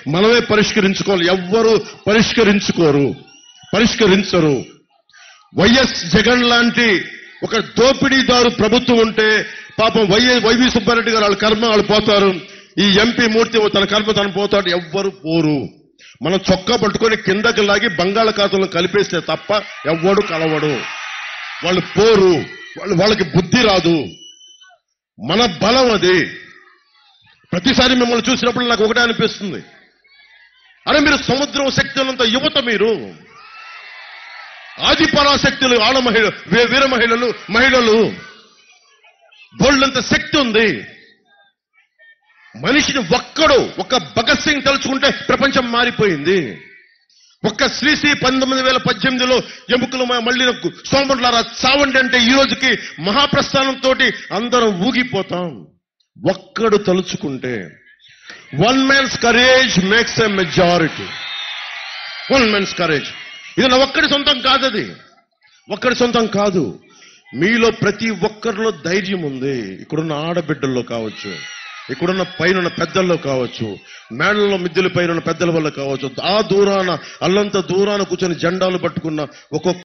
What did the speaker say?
మనమే పరిష్కరించుకోవాలి ఎవ్వరు పరిష్కరించుకోరు పరిష్కరించరు వైఎస్ జగన్ లాంటి ఒక దోపిడీదారు ప్రభుత్వం ఉంటే పాపం వైఎ వైవి సుబ్బారెడ్డి గారు వాళ్ళ కర్మ వాళ్ళు పోతారు ఈ ఎంపీ మూర్తి తన కర్మ తను పోతాడు ఎవ్వరు పోరు మనం చొక్కా పట్టుకొని కిందకి లాగి బంగాళాఖాతంలో కలిపేస్తే తప్ప ఎవ్వడు కలవడు వాళ్ళు పోరు వాళ్ళు వాళ్ళకి బుద్ధి రాదు మన బలం అది ప్రతిసారి మిమ్మల్ని చూసినప్పుడు నాకు ఒకటే అనిపిస్తుంది అరే మీరు సముద్రం శక్తులంత యువత మీరు ఆది పరాశక్తులు ఆడ మహిళ వీ- వీర మహిళలు మహిళలు బోళ్ళంత శక్తి ఉంది మనిషిని ఒక్కడు ఒక భగత్ సింగ్ తలుచుకుంటే ప్రపంచం మారిపోయింది ఒక్క శ్రీశ్రీ పంతొమ్మిది వేల పద్దెనిమిదిలో ఎముకలు మ- మళ్ళీ సోమరులారా చావండి అంటే ఈ రోజుకి మహాప్రస్థానంతో అందరం ఊగిపోతాం ఒక్కడు తలుచుకుంటే one man's courage makes a majority one man's courage ఇది నా ఒక్కడి సొంతం కాదు అది ఒక్కడి సొంతం కాదు మీలో ప్రతి ఒక్కరిలో ధైర్యం ఉంది ఇక్కడున్న ఆడబిడ్డల్లో కావచ్చు ఇక్కడున్న పైన పెద్దల్లో కావచ్చు మేడల్లో మిద్దెల పైన పెద్దల వల్ల కావచ్చు ఆ దూరాన అల్లంత దూరాన కూర్చొని జెండాలు పట్టుకున్న ఒక్కొక్క